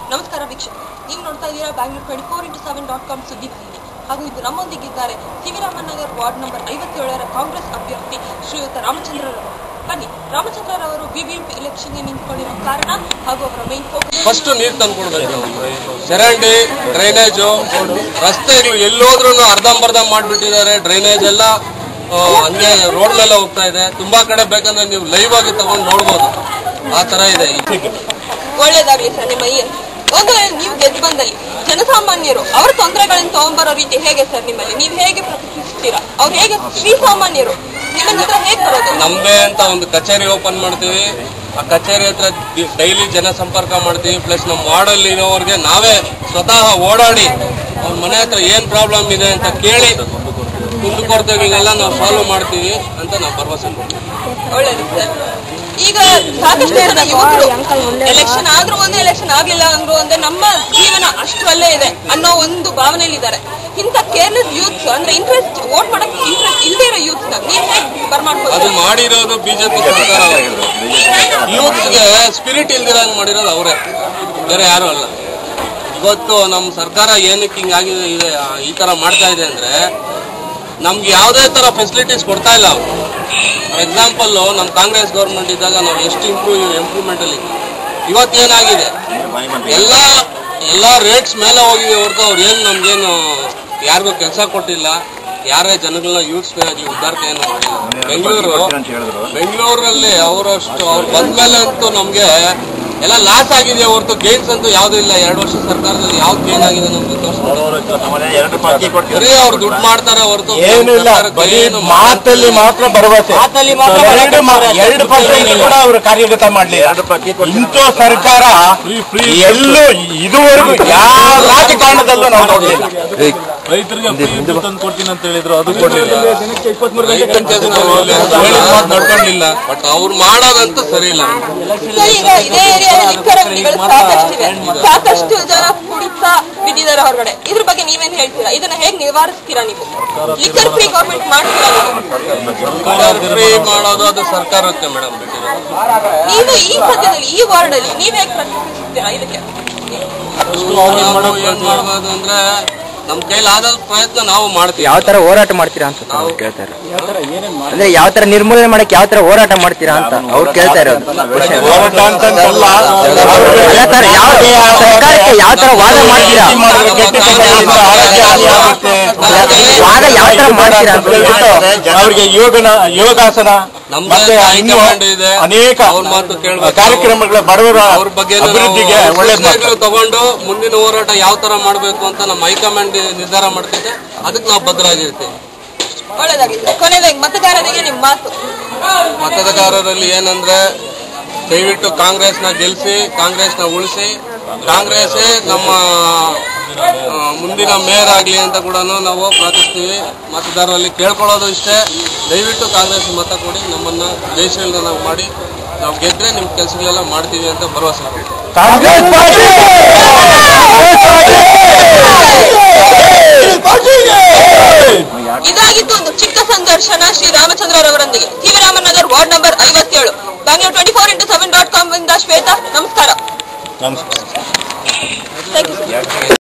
ನಮಸ್ಕಾರ ವೀಕ್ಷಕ ನೀವು ನೋಡ್ತಾ ಇದ್ದೀರಾ Bangalore twenty four into seven dot com ಸುದ್ದಿ ವಾಹಿನಿ ಹಾಗೂ ಇದು ನಮ್ಮೊಂದಿಗಿದ್ದಾರೆ C V Ramanagar ward number ಐವತ್ತೇಳರ ಕಾಂಗ್ರೆಸ್ ಅಭ್ಯರ್ಥಿ ಶ್ರೀಯುತ ರಾಮಚಂದ್ರರವರು ಬನ್ನಿ ರಾಮಚಂದ್ರರವರು ಬಿಬಿಎಂಪಿ ಎಲೆಕ್ಷನ್ಗೆ ನಿಂತ್ಕೊಂಡಿರೋ ಕಾರಣ ಹಾಗೂ ಅವರ ಮೈನ್ ಫೋಕಸ್ ಫಸ್ಟ್ ನೀರು ತಂದು ಕೊಡ್ಬೇಕು ಚರಂಡಿ ಡ್ರೈನೇಜು ರಸ್ತೆಗಳು ಎಲ್ಲೋದ್ರೂ ಅರ್ಧಂಬರ್ಧ ಮಾಡಿಬಿಟ್ಟಿದ್ದಾರೆ ಡ್ರೈನೇಜ್ ಎಲ್ಲ ಆ, ಹಂಗೆ ರೋಡ್ ಮೇಲೆ ಹೋಗ್ತಾ ಇದೆ ತುಂಬಾ ಕಡೆ ಬೇಕಂದ್ರೆ ನೀವು ಲೈವ್ ಆಗಿ ತಗೊಂಡು ನೋಡ್ಬೋದು ಆ ತರ ಇದೆ ಒಳ್ಳೇದಾಗ್ಲಿ ಸರ್ ನಿಮ್ಮ ಈ ಒಂದು ವೇಳೆ ನೀವು ಗೆದ್ದು ಬಂದಲ್ಲಿ ಜನಸಾಮಾನ್ಯರು ಅವರ ತೊಂದರೆಗಳನ್ನು ತಗೊಂಡ್ಬರೋ ರೀತಿ ಹೇಗೆ ಸರ್ ನಿಮ್ಮಲ್ಲಿ ನೀವು ಹೇಗೆ ಪ್ರತಿಕ್ರಿಯಿಸ್ತೀರಾ ಅವ್ರು ಹೇಗೆ ಶ್ರೀಸಾಮಾನ್ಯರು ನಿಮ್ಮ ಹತ್ರ ಹೇಗೆ ಬರೋದು ನಮ್ದೇ ಅಂತ ಒಂದು ಕಚೇರಿ ಓಪನ್ ಮಾಡ್ತೀವಿ ಆ ಕಚೇರಿ ಹತ್ರ ಡೈಲಿ ಜನ ಸಂಪರ್ಕ ಮಾಡ್ತೀವಿ ಪ್ಲಸ್ ನಮ್ಮ ವಾರ್ಡಲ್ಲಿ ಇರೋರಿಗೆ ನಾವೇ ಸ್ವತಃ ಓಡಾಡಿ ಅವ್ರ ಮನೆ ಹತ್ರ ಏನ್ ಪ್ರಾಬ್ಲಮ್ ಇದೆ ಅಂತ ಕೇಳಿ ಕುಂದುಕೊರತೆಗಳನ್ನೆಲ್ಲ ನಾವು ಸಾಲ್ವ್ ಮಾಡ್ತೀವಿ ಅಂತ ನಾವು ಭರವಸೆ ಕೊಡ್ತೀವಿ ಒಳ್ಳೇದು ಸರ್ ಈಗ ಸಾಕಷ್ಟು ಜನ ಯುವಕರು ಎಲೆಕ್ಷನ್ ಆದ್ರೂ ಒಂದೇ ಎಲೆಕ್ಷನ್ ಆಗ್ಲಿಲ್ಲ ಅಂದ್ರು ಒಂದೇ ನಮ್ಮ ಜೀವನ ಅಷ್ಟು ಅಲ್ಲೇ ಇದೆ ಅನ್ನೋ ಒಂದು ಭಾವನೆಯಲ್ಲಿ ಇದ್ದಾರೆ ಇಂಥ ಕೇರ್ಲೆಸ್ ಯೂತ್ಸ್ ಅಂದ್ರೆ ಇಂಟ್ರೆಸ್ಟ್ ವೋಟ್ ಮಾಡಕ್ ಇಂಟ್ರೆಸ್ಟ್ ಇಲ್ಲದೆ ಇರೋ ಯೂತ್ ನ ನೀವ್ ಹೇಗೆ ಅದು ಬರ್ಮಾಡ್ಬೋದು ಮಾಡಿರೋದು ಬಿಜೆಪಿ ಸರ್ಕಾರ ಯೂತ್ಗೆ ಸ್ಪಿರಿಟ್ ಇಲ್ದಿರಂಗ್ ಮಾಡಿರೋದು ಅವರೇ ಬೇರೆ ಯಾರು ಅಲ್ಲ ಇವತ್ತು ನಮ್ಮ ಸರ್ಕಾರ ಏನಕ್ಕೆ ಹಿಂಗಾಗಿದೆ ಇದೆ ಆ, ಈ ತರ ಮಾಡ್ತಾ ಇದೆ ಅಂದ್ರೆ ನಮ್ಗೆ ಯಾವುದೇ ತರ ಫೆಸಿಲಿಟೀಸ್ ಕೊಡ್ತಾ ಇಲ್ಲ ಅವರು ಫಾರ್ ಎಕ್ಸಾಂಪಲ್ ನಮ್ಮ ಕಾಂಗ್ರೆಸ್ ಗೌರ್ಮೆಂಟ್ ಇದ್ದಾಗ ನಾವು ಎಷ್ಟು ಇಂಪ್ರೂವ್ ಇಂಪ್ರೂವ್ಮೆಂಟ್ ಅಲ್ಲಿ ಇದ್ವಿ. ಇವತ್ತೇನಾಗಿದೆ ಎಲ್ಲ ಎಲ್ಲ ರೇಟ್ಸ್ ಮೇಲೆ ಹೋಗಿದೆ ಹೊರತು ಅವ್ರು ಏನು ನಮ್ಗೇನು ಯಾರಿಗೂ ಕೆಲಸ ಕೊಟ್ಟಿಲ್ಲ ಯಾರೇ ಜನಗಳನ್ನ ಯೂತ್ಸ್ ಆಗಲಿ ಉದ್ದಾರತೆ ಏನು ಮಾಡಿಲ್ಲ ಬೆಂಗಳೂರು ಬೆಂಗಳೂರಲ್ಲಿ ಅವರಷ್ಟು ಅವ್ರು ಬಂದ್ಮೇಲೆ ಅಂತೂ ನಮ್ಗೆ ಎಲ್ಲ ಲಾಸ್ ಆಗಿದೆ ಹೊರತು ಗೇನ್ಸ್ ಅಂತೂ ಯಾವ್ದು ಇಲ್ಲ ಎರಡು ವರ್ಷ ಸರ್ಕಾರದಲ್ಲಿ ಯಾವ್ದು ಗೇನ್ ಆಗಿದೆ ನಮ್ಗೆ ತೋರಿಸ್ತಾರೆ ಬರೀ ಅವ್ರು ದುಡ್ಡು ಮಾಡ್ತಾರೆ ಹೊರತು ಏನು ಇಲ್ಲ ಸರ್ಕಾರಕ್ಕೆ ಬರೀ ಏನು ಮಾತಲ್ಲಿ ಮಾತ್ರ ಭರವಸೆ ಎರಡು ಮಾ- ಎರಡು ಪರ್ಸೆಂಟ್ ಕೂಡ ಅವರು ಕಾರ್ಯಗತ ಮಾಡಲಿಲ್ಲ ಇಂಥ ಸರ್ಕಾರ ಎಲ್ಲೂ ಇದುವರೆಗೂ ಯಾವ ರಾಜಕಾರಣದಲ್ಲೂ ನಾವು ನೋಡಲಿಲ್ಲ ರೈತರಿಗೆ ಫ್ರೀ ತಂದು ಕೊಡ್ತೀನಿ ಅಂತ ಹೇಳಿದ್ರು ಅದು ಕೊಡ್ಲಿಲ್ಲ ರೈತನ ಕೆಲಸ ನಾವು ಇಲ್ಲಿ ಹೇಳಿದ ಮಾತು ನಡ್ಕೊಂಡಿಲ್ಲ ಬಟ್ ಅವ್ರು ಮಾಡೋದಂತೂ ಸರಿ ಇಲ್ಲ ಸರ್ ಈಗ ಇದೇ ಏರಿಯಾದಲ್ಲಿ ಲಿಕ್ಕರ್ ಅಂಗಡಿಗಳು ಸಾಕಷ್ಟಿವೆ ಸಾಕಷ್ಟು ಜನ ಕುಡಿತಾ ಬಿದ್ದಿದ್ದಾರೆ ಹೊರಗಡೆ ಇದ್ರ ಬಗ್ಗೆ ನೀವೇನ್ ಹೇಳ್ತೀರಾ ಇದನ್ನ ಹೇಗೆ ನಿವಾರಿಸ್ತೀರಾ ನೀವು ಲಿಕ್ಕರ್ ಫ್ರೀ ಗೌರ್ಮೆಂಟ್ ಮಾಡ್ತೀರಾ ನೀವು ಫ್ರೀ ಮಾಡೋದು ಅದು ಸರ್ಕಾರಕ್ಕೆ ಮೇಡಮ್ ಬಿಟ್ಟಿರೋದು ನೀವು ಈ ಸದ್ಯದಲ್ಲಿ ಈ ವಾರ್ಡ್ ಅಲ್ಲಿ ನೀವ್ ಹೇಗೆ ಪ್ರತಿಕ್ರಿಯಿಸ್ತೀರಾ ಇದಕ್ಕೆ ನಾವು ಏನ್ ಮಾಡ್ಬೋದು ಅಂದ್ರೆ ನಮ್ ಕೈಲಿ ಆದ ಪ್ರಯತ್ನ ನಾವು ಮಾಡ್ತೀವಿ ಯಾವ ತರ ಹೋರಾಟ ಮಾಡ್ತೀರಾ ಅಂತ ಅವ್ರು ಕೇಳ್ತಾರೆ ಅಂದ್ರೆ ಯಾವ ತರ ನಿರ್ಮೂಲನೆ ಮಾಡಕ್ ಯಾವ ತರ ಹೋರಾಟ ಮಾಡ್ತೀರಾ ಅಂತ ಅವ್ರು ಕೇಳ್ತಾ ಇರೋದು question. ಹೋರಾಟ ಅಂತಂತಲ್ಲ ಅಲ್ಲ ಸರ್ ಯಾವ ಸರ್ಕಾರಕ್ಕೆ ಯಾವ ತರ ವಾದ ಮಾಡ್ತೀರಾ ಈ ಮಾಡಿದ್ರೆ ಕೆಟ್ಟ ಕೆಲಸದಿಂದ ಆರೋಗ್ಯ ಹಾನಿ ಆಗುತ್ತೆ. ವಾದ ಯಾವ ತರ ಮಾಡ್ತೀರಾ ಅಂತ ದಯವಿಟ್ಟು ಅವ್ರಿಗೆ ಯೋಗನ ಯೋಗಾಸನ ನಮ್ದೇ ಮತ್ತೆ ಇನ್ನೂ ಹೈಕಮಾಂಡ್ ಇದೆ ಅನೇಕ ಅವ್ರ ಮಾತು ಕೇಳ್ಬೇಕು ಕಾರ್ಯಕ್ರಮಗಳ ಬಡವರ ಅವ್ರ ಬಗ್ಗೆ ಅಭಿವೃದ್ಧಿಗೆ ಒಳ್ಳೇದ್ ಮಾಡ್ತಾರೆ ತಗೊಂಡು ಮುಂದಿನ ಹೋರಾಟ ಯಾವ ತರ ಮಾಡ್ಬೇಕು ಅಂತ ನಮ್ಮ ಹೈಕಮಾಂಡ್ ನಿರ್ಧಾರ ಮಾಡ್ತಿದೆ ಅದಕ್ಕೆ ನಾವು ಬದ್ಧರಾಗಿರ್ತೀವಿ ಒಳ್ಳೇದಾಗಿದೆ ಕೊನೆಯದಾಗಿ ಮತದಾರರಿಗೆ ನಿಮ್ ಮಾತು ಮತದಾರರಲ್ಲಿ ಏನಂದ್ರೆ ದಯವಿಟ್ಟು ಕಾಂಗ್ರೆಸ್ನ ಗೆಲ್ಲಿಸಿ ಕಾಂಗ್ರೆಸ್ನ ಉಳಿಸಿ ಕಾಂಗ್ರೆಸ್ಸೇ ನಮ್ಮ ಆ, ಮುಂದಿನ ಮೇಯರ್ ಆಗಲಿ ಅಂತ ಕೂಡ ನಾವು ಪ್ರಾರ್ಥಿಸ್ತೀವಿ ಮತದಾರರಲ್ಲಿ ಕೇಳ್ಕೊಳ್ಳೋದು ಇಷ್ಟೇ ದಯವಿಟ್ಟು ಕಾಂಗ್ರೆಸ್ ಮತ ಕೊಡಿ ನಮ್ಮನ್ನ ಜಯಶೀಲನ ನಾವು ಮಾಡಿ ನಾವು ಗೆದ್ರೆ ನಿಮ್ಮ ಕೆಲಸಗಳೆಲ್ಲ ಮಾಡ್ತೀವಿ ಅಂತ ಭರವಸೆ ಕೊಡ್ತೀವಿ ಕಾಂಗ್ರೆಸ್ ಇದಾಗಿತ್ತು ಒಂದು ಚಿಕ್ಕ ಸಂದರ್ಶನ ಶ್ರೀ ರಾಮಚಂದ್ರರವರೊಂದಿಗೆ C V Ramanagar ward number ಐವತ್ತೇಳು Bangalore twenty four into seven dot com ಇಂದ ಶ್ವೇತಾ ನಮಸ್ಕಾರ ನಮಸ್ಕಾರ ಥ್ಯಾಂಕ್ ಯು